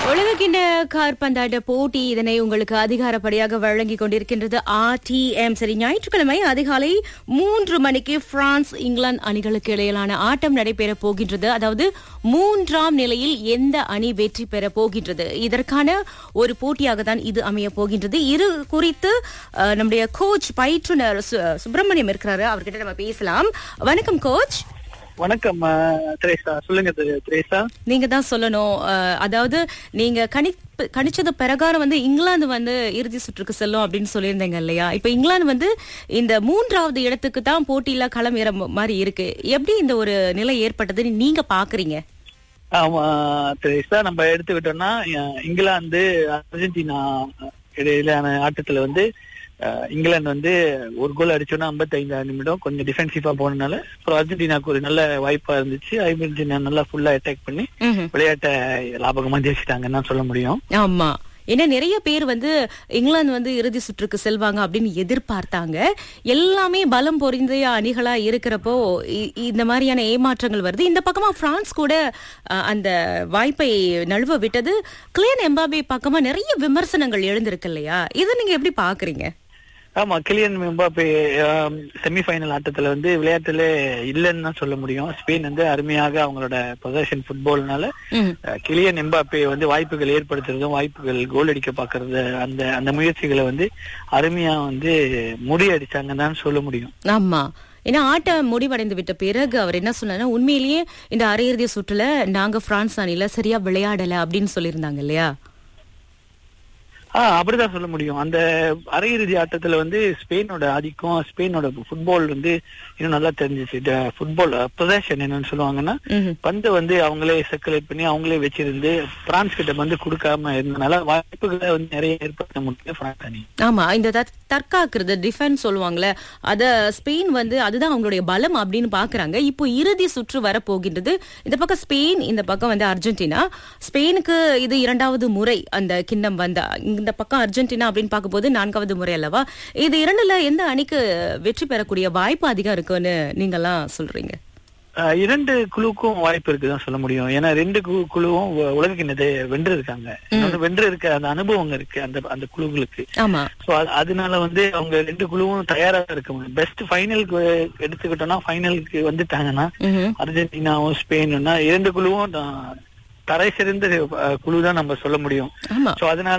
உலகக்கிண்ண காற்பந்தாட்ட போட்டி இதனை உங்களுக்கு அதிகாரப்படியாக வழங்கிக் கொண்டிருக்கின்றது ஆர்டிஎம் சரி ஞாயிற்றுக்கிழமை அதிகாலை மூன்று மணிக்கு பிரான்ஸ் இங்கிலாந்து அணிகளுக்கு இடையிலான ஆட்டம் நடைபெற போகின்றது அதாவது மூன்றாம் நிலையில் எந்த அணி வெற்றி பெற போகின்றது இதற்கான ஒரு போட்டியாக தான் இது அமைய போகின்றது இது குறித்து அஹ், நம்முடைய கோச் பயிற்றுனர் சு- சுப்பிரமணியம் இருக்கிறாரு அவர்கிட்ட நம்ம பேசலாம் வணக்கம் கோச் வணக்கம் அஹ், திரேசா சொல்லுங்க திரு- திரேசா நீங்க தான் சொல்லணும் அஹ், அதாவது நீங்க கணி கணிச்சது பிரகாரம் வந்து இங்கிலாந்து வந்து இறுதி சுற்றுக்கு செல்லும் அப்படின்னு சொல்லியிருந்தீங்க இல்லையா இப்ப இங்கிலாந்து வந்து இந்த மூன்றாவது இடத்துக்கு தான் போட்டியில களம் ஏற மாதிரி இருக்கு எப்படி இந்த ஒரு நிலை ஏற்பட்டதுன்னு நீங்க பாக்குறீங்க ஆமா திரேசா நம்ம எடுத்துக்கிட்டோம்னா அஹ், இங்கிலாந்து அர்ஜென்டினா இடையிலான ஆட்டத்துல வந்து அஹ், இங்கிலாந்து வந்து ஒரு கோல் அடிச்சோன்னா 55 நிமிடம் கொஞ்சம் டிஃபென்சிவா போனனால அப்புறம் அர்ஜென்டினாக்கு ஒரு நல்ல வாய்ப்பா இருந்துச்சு அர்ஜென்டினா நல்லா ஃபுல்லா அட்டாக் பண்ணி ம்ஹும். விளையாட்டை லாபகமா ஜெயிச்சிட்டாங்கன்னு தான் சொல்ல முடியும் ஆமா ஏன்னா நிறைய பேர் வந்து இங்கிலாந்து வந்து இறுதி சுற்றுக்கு செல்வாங்க அப்படின்னு எதிர்பார்த்தாங்க எல்லாமே பலம் பொறிந்த அணிகளா இருக்கிறப்போ இ- இந்த மாதிரியான ஏமாற்றங்கள் வருது இந்த பக்கமா பிரான்ஸ் கூட அஹ், அந்த வாய்ப்பை நழுவ விட்டது கிளியன் எம்பாபே பக்கமா நிறைய விமர்சனங்கள் எழுந்திருக்கு இல்லையா இதை நீங்க எப்படி பாக்குறீங்க ஆமா கிலியன் எம்பாப்பே செமிஃபைனல் ஆட்டத்துல வந்து விளையாட்டுல இல்லைன்னு தான் சொல்ல முடியும் ஸ்பெயின் வந்து அருமையாக அவங்களோட பொசஷன் ஃபுட்பால்னால ம். அஹ், கிலியன் எம்பாப்பே வந்து வாய்ப்புகள் ஏற்படுத்துறதும் வாய்ப்புகள் கோல் அடிக்க பாக்குறது அந்த அந்த முயற்சிகளை வந்து அருமையா வந்து முறியடிச்சாங்கன்னு தான் சொல்ல முடியும் ஆமா ஏன்னா ஆட்டம் முடிவடைந்து விட்ட பிறகு அவர் என்ன சொன்னாருன்னா உண்மையிலேயே இந்த அரையிறுதி சுற்றுல நாங்க பிரான்ஸ் அணில சரியா விளையாடல அப்படின்னு சொல்லியிருந்தாங்க இல்லையா ஆஹ் அப்படிதான் சொல்ல முடியும் அந்த அரையிறுதி ஆட்டத்துல வந்து ஸ்பெயினோட ஆதிக்கம் ஸ்பெயினோட ஃபுட்பால் வந்து இன்னும் நல்லா தெரிஞ்சிச்சு ஃபுட்பால் பொசஷன் என்னன்னு சொல்லுவாங்கன்னா ம்ஹும். பந்து வந்து அவங்களே சர்க்குலேட் பண்ணி அவங்களே வச்சிருந்து பிரான்ஸ் கிட்ட வந்து கொடுக்காம இருந்தனால வாய்ப்புகளை வந்து நிறைய ஏற்படுத்த முடியும் பிரான்ஸ் அணி ஆமா இந்த தற்- தற்காக்கிறது டிஃபென்ஸ் சொல்லுவாங்கல்ல அத ஸ்பெயின் வந்து அதுதான் அவங்களுடைய பலம் அப்படின்னு பாக்குறாங்க இப்போ இறுதி சுற்று வரப்போகின்றது இந்த பக்கம் ஸ்பெயின் இந்த பக்கம் வந்து அர்ஜென்டினா ஸ்பெயினுக்கு இது இரண்டாவது முறை அந்த கிண்ணம் வந்த இந்த பக்கம் அர்ஜென்டினா அப்படின்னு பார்க்கும்போது நான்காவது முறை அல்லவா இது இரண்டுல எந்த அணிக்கு வெற்றி பெறக்கூடிய வாய்ப்பு அதிகம் இருக்குன்னு நீங்கெல்லாம் சொல்றீங்க ஆஹ் இரண்டு குழுக்கும் வாய்ப்பு இருக்குதான் சொல்ல முடியும் ஏன்னா ரெண்டு கு- குழுவும் உ- உலக கிண்ணத்தை வென்று இருக்காங்க இன்னொன்னு வென்று இருக்க அந்த அனுபவம் இருக்கு அந்த அந்த குழுக்களுக்கு ஆமா சோ அதனால வந்து அவங்க ரெண்டு குழுவும் தயாரா இருக்க முடியும் பெஸ்ட் ஃபைனலுக்கு எடுத்துக்கிட்டோம்னா ஃபைனலுக்கு வந்துட்டாங்கன்னா ம்ஹும். அர்ஜென்டினாவும் ஸ்பெயினும்னா இரண்டு குழுவும் தான் தரை சிறந்த அஹ், குழு தான் நம்ம சொல்ல முடியும் ஆமா சோ அதனால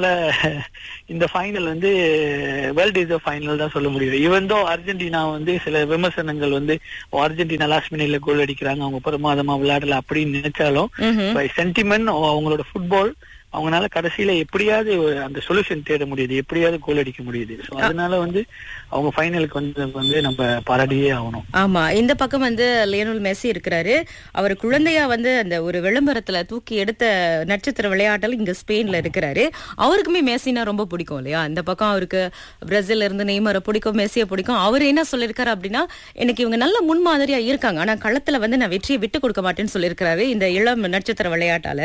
இந்த ஃபைனல் வந்து வேர்ல்ட் இஸ் ஃபைனல் தான் சொல்ல முடியும் இவன் தோ அர்ஜென்டினா வந்து சில விமர்சனங்கள் வந்து ஓ, அர்ஜென்டினா லாஸ்ட் மினிட்ல கோல் அடிக்கிறாங்க அவங்க பிரமாதமா விளையாடல அப்படின்னு நினைச்சாலும் ம்ஹும். பை சென்டிமெண்ட் அவங்களோட ஃபுட்பால் அவங்களால கடைசியில எப்படியாவது ஒரு அந்த சொல்யூஷன் தேட முடியுது எப்படியாவது கோல் அடிக்க முடியுது சோ அதனால வந்து அவங்க ஃபைனலுக்கு வந்து வந்து நம்ம பாராட்டியே ஆகணும் ஆமா இந்த பக்கம் வந்து லியோனல் மெஸ்ஸி இருக்கிறாரு அவர் குழந்தையா வந்து அந்த ஒரு விளம்பரத்துல தூக்கி எடுத்த நட்சத்திர விளையாட்டில் இங்க ஸ்பெயின்ல இருக்கிறாரு அவருக்குமே மெஸ்ஸினா ரொம்ப பிடிக்கும் இல்லையா இந்த பக்கம் அவருக்கு பிரேசில்ல இருந்து நெய்மரை பிடிக்கும் மெஸ்ஸியை பிடிக்கும் அவர் என்ன சொல்லியிருக்காரு அப்படின்னா எனக்கு இவங்க நல்ல முன்மாதிரியா இருக்காங்க ஆனா களத்துல வந்து நான் வெற்றியை விட்டு கொடுக்க மாட்டேன்னு சொல்லியிருக்காரு இந்த இளம் நட்சத்திர விளையாட்டால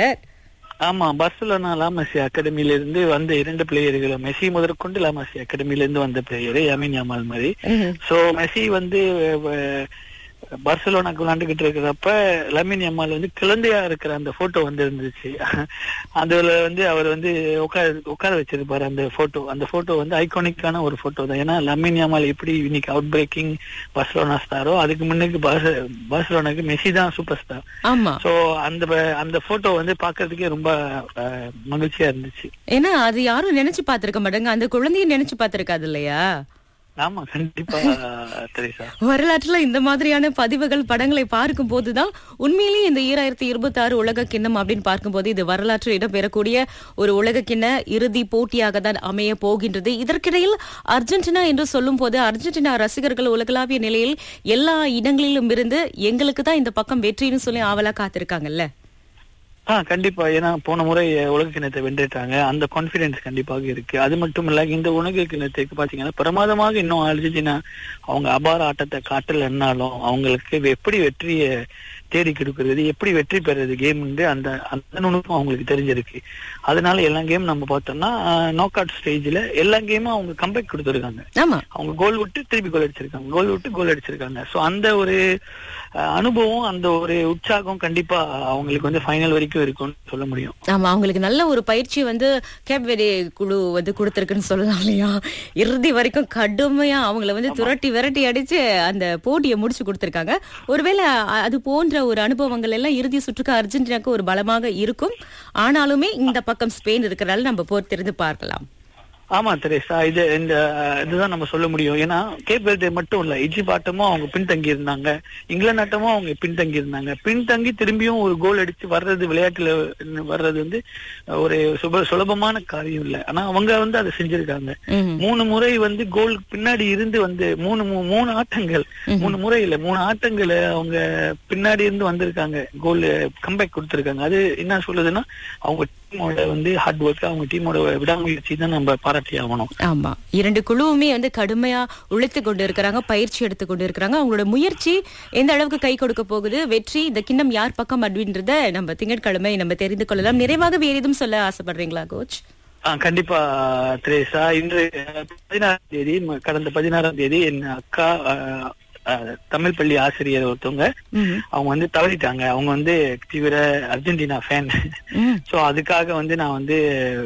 ஆமா பர்சலோனா லாமசி அகாடமில இருந்து வந்த இரண்டு பிளேயர்கள் மெஸ்ஸி முதற்கொண்டு லாமசி அகாடமில இருந்து வந்த பிளேயர் யாமின் யாமால் மாதிரி ம்ஹும். சோ மெஸ்ஸி வந்து அஹ், பார்சலோனாக்கு விளையாண்டுகிட்டு இருக்கிறப்ப லமின் அம்மாள் வந்து குழந்தையா இருக்கிற அந்த போட்டோ வந்து இருந்துச்சு அதுல வந்து அவர் வந்து உட்கார உட்கார வச்சிருப்பாரு அந்த போட்டோ அந்த போட்டோ வந்து ஐகானிக்கான ஒரு போட்டோ தான் ஏன்னா லமின் அம்மாள் எப்படி இன்னைக்கு அவுட் பிரேக்கிங் பார்சலோனா ஸ்டாரோ அதுக்கு முன்னுக்கு பார்ச- பார்சலோனாக்கு மெஸ்ஸி தான் சூப்பர் ஸ்டார் ஆமா சோ அந்த ப- அந்த போட்டோ வந்து பாக்குறதுக்கே ரொம்ப அஹ், மகிழ்ச்சியா இருந்துச்சு ஏன்னா அது யாரும் நினைச்சு பார்த்திருக்க மாட்டாங்க அந்த குழந்தையும் நினைச்சு பார்த்திருக்காது இல்லையா ஆமா கண்டிப்பா தெரிசா வரலாற்றுல இந்த மாதிரியான பதிவுகள் படங்களை பார்க்கும் போதுதான் உண்மையிலேயே இந்த ஈராயிரத்தி இருபத்தி ஆறு உலக கிண்ணம் அப்படின்னு பார்க்கும்போது இது வரலாற்று இடம்பெறக்கூடிய ஒரு உலக கிண்ண இறுதி போட்டியாக தான் அமைய போகின்றது இதற்கிடையில் அர்ஜென்டினா என்று சொல்லும் போது அர்ஜென்டினா ரசிகர்கள் உலகளாவிய நிலையில் எல்லா இடங்களிலும் இருந்து எங்களுக்கு தான் இந்த பக்கம் வெற்றின்னு சொல்லி ஆவலா காத்திருக்காங்கல்ல ஆ கண்டிப்பா ஏன்னா போன முறை உலக கிணத்தை வென்றுட்டாங்க அந்த கான்பிடன்ஸ் கண்டிப்பாக இருக்கு அது மட்டும் இல்ல இந்த உலக கிணத்துக்கு பாத்தீங்கன்னா பிரமாதமாக இன்னும் அர்ஜென்டினா அவங்க அபார ஆட்டத்தை காட்டலன்னாலும் அவங்களுக்கு எப்படி வெற்றியை தேடி கொடுக்கறது எப்படி வெற்றி பெறது கேம் அந்த அந்த நுணுக்கம் அவங்களுக்கு தெரிஞ்சிருக்கு அதனால எல்லா கேம் நம்ம பார்த்தோம்னா நாக் அவுட் ஸ்டேஜ்ல எல்லா கேமும் அவங்க கம்பேக் கொடுத்துருக்காங்க ஆமா அவங்க கோல் விட்டு திருப்பி கோல் அடிச்சிருக்காங்க கோல் விட்டு கோல் அடிச்சிருக்காங்க சோ அந்த ஒரு அஹ், அனுபவம் அந்த ஒரு உற்சாகம் கண்டிப்பா அவங்களுக்கு வந்து ஃபைனல் வரைக்கும் இருக்கும்னு சொல்ல முடியும் ஆமா அவங்களுக்கு நல்ல ஒரு பயிற்சி வந்து கேப்வெரி குழு வந்து கொடுத்திருக்குன்னு சொல்லலாம் இல்லையா இறுதி வரைக்கும் கடுமையா அவங்கள வந்து துரட்டி விரட்டி அடிச்சு அந்த போட்டியை முடிச்சு கொடுத்திருக்காங்க ஒருவேளை அ- அது போன்ற ஒரு அனுபவங்கள் எல்லாம் இறுதி சுற்றுக்கு அர்ஜென்டினாக்கு ஒரு பலமாக இருக்கும் ஆனாலுமே இந்த பக்கம் ஸ்பெயின் இருக்கிறனால நம்ம பொறுத்திருந்து பார்க்கலாம் ஆமா தெரேசா இது இந்த அஹ், இதுதான் நம்ம சொல்ல முடியும் ஏன்னா கேப் வெர்டே மட்டும் இல்ல இஜிப்ட் ஆட்டமும் அவங்க பின்தங்கி இருந்தாங்க இங்கிலாந்து ஆட்டமும் அவங்க பின்தங்கி இருந்தாங்க பின்தங்கி திரும்பியும் ஒரு கோல் அடிச்சு வர்றது விளையாட்டுல வர்றது வந்து ஒரு சுப சுலபமான காரியம் இல்ல ஆனா அவங்க வந்து அதை செஞ்சிருக்காங்க ம்ஹும். மூணு முறை வந்து கோல் பின்னாடி இருந்து வந்து மூணு மூ- மூணு ஆட்டங்கள் மூணு முறை இல்ல மூணு ஆட்டங்களை அவங்க பின்னாடி இருந்து வந்திருக்காங்க கோல் கம்பேக் கொடுத்திருக்காங்க அது என்ன சொல்லுதுன்னா அவங்க டீமோட வந்து ஹார்ட் ஒர்க் அவங்க டீமோட விடாமுயற்சி தான் நம்ம பாராட்டி ஆகணும் ஆமா இரண்டு குழுவுமே வந்து கடுமையா உழைத்து கொண்டு இருக்கிறாங்க பயிற்சி எடுத்து கொண்டு இருக்கிறாங்க அவங்களோட முயற்சி எந்த அளவுக்கு கை கொடுக்க போகுது வெற்றி இந்த கிண்ணம் யார் பக்கம் அப்படின்றத நம்ம திங்கட்கிழமை நம்ம தெரிந்து கொள்ளலாம் நிறைவாக வேற எதுவும் சொல்ல ஆசைப்படுறீங்களா கோச் ஆ, கண்டிப்பா திரேசா இன்று அஹ், பதினாறாம் தேதி ம- கடந்த பதினாறாம் தேதி என் அக்கா அஹ், அஹ், தமிழ் பள்ளி ஆசிரியர் ஒருத்தவங்க ம்ஹும். அவங்க வந்து தவறிட்டாங்க அவங்க வந்து தீவிர அர்ஜென்டினா ஃபேன் ம். சோ அதுக்காக வந்து நான் வந்து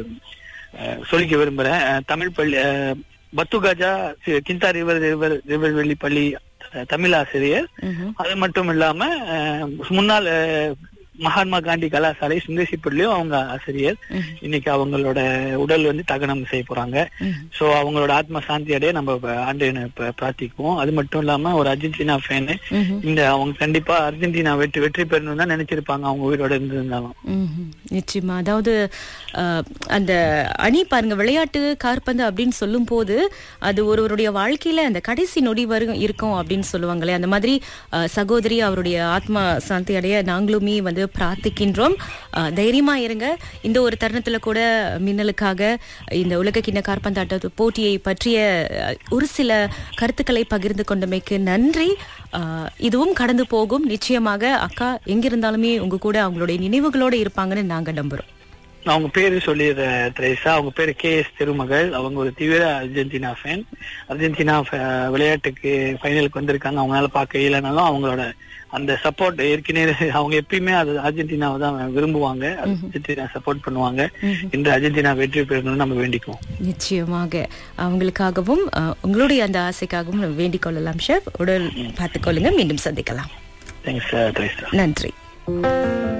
அஹ், சொல்லிக்க விரும்புறேன் அஹ், தமிழ் பள்ளி அஹ், பத்துகாஜா சி- கிந்தா ரிவர் ரிவர் ரிவர்வெளி பள்ளி அஹ், தமிழ் ஆசிரியர் ம்ஹும். அது மட்டும் இல்லாம அஹ், முன்னாள் அஹ், மகாத்மா காந்தி கலாசாலை சுந்தேசிப்பள்ளியும் அவங்க ஆசிரியர் ம்ஹும். இன்னைக்கு அவங்களோட உடல் வந்து தகனம் செய்ய போறாங்க ம்ஹும். சோ அவங்களோட ஆத்ம சாந்தி அடைய நம்ம ப- ஆண்டவனை ப- பிரார்த்திக்குவோம் அது மட்டும் இல்லாம ஒரு அர்ஜென்டினா ஃபேனு ம்ஹும். இந்த அவங்க கண்டிப்பா அர்ஜென்டினா வெற்றி வெற்றி பெறணும்னு தான் நினைச்சிருப்பாங்க அவங்க உயிரோட இருந்திருந்தாலும் ம்ஹும். நிச்சயமா அதாவது அஹ், அந்த அணி பாருங்க விளையாட்டு காற்பந்து அப்படின்னு சொல்லும் போது அது ஒருவருடைய வாழ்க்கையில அந்த கடைசி நொடி வரும் இருக்கும் அப்படின்னு சொல்லுவாங்களே அந்த மாதிரி அஹ், சகோதரி அவருடைய ஆத்மா சாந்தி அடைய நாங்களுமே வந்து பிரார்த்திக்கின்றோம் அஹ், தைரியமா இருங்க இந்த ஒரு தருணத்துல கூட மின்னலுக்காக இந்த உலக கிண்ண காற்பந்தாட்ட போட்டியை பற்றிய அஹ், ஒரு சில கருத்துக்களை பகிர்ந்து கொண்டமைக்கு நன்றி அஹ், இதுவும் கடந்து போகும் நிச்சயமாக அக்கா எங்கிருந்தாலுமே உங்க கூட அவங்களுடைய நினைவுகளோட இருப்பாங்கன்னு நாங்க நம்புறோம் நான் அவங்க பேரு சொல்லிடுறேன் திரேசா அவங்க பேரு கே எஸ் திருமகள் அவங்க ஒரு தீவிர அர்ஜென்டினா ஃபேன் அர்ஜென்டினா ஃப- விளையாட்டுக்கு ஃபைனலுக்கு வந்திருக்காங்க அவங்களால பார்க்க இயலனாலும் அவங்களோட அந்த சப்போர்ட் ஏற்கனவே அவங்க எப்பயுமே அது அர்ஜென்டினாவை தான் விரும்புவாங்க அர்ஜென்டினா சப்போர்ட் பண்ணுவாங்க இந்த அர்ஜென்டினா வெற்றி பெறணும்னு நம்ம வேண்டிக்குவோம் நிச்சயமாக அவங்களுக்காகவும் அஹ், உங்களுடைய அந்த ஆசைக்காகவும் வேண்டிக் கொள்ளலாம் ஷெஃப் உடல் பார்த்துக்கொள்ளுங்க மீண்டும் சந்திக்கலாம் தேங்க்ஸ் திரேசா நன்றி